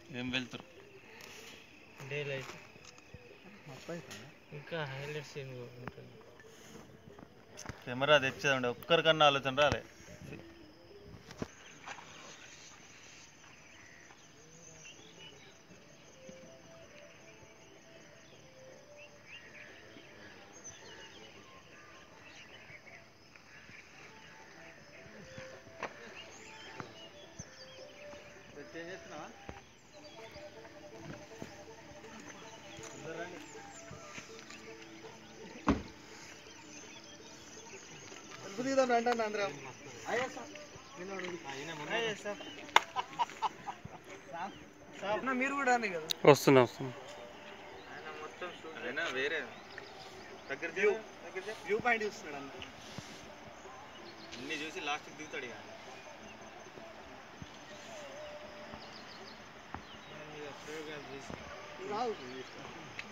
ఏం వెళ్తారు day light ఇంకా హైలైట్ సీన్ కూడా ఉంటుంది కెమెరా తెచ్చేదండి ఒక్కరికన్నా ఆలోచన రాలే మీరు కూడా అని కదా వస్తున్నా వస్తున్నా అయినా వేరే దగ్గర వ్యూ వ్యూ పాయింట్ చూస్తున్నాడు అంత అన్ని చూసి లాస్ట్కి దిగుతాడు ఇక ప్రయోగాలు చేసి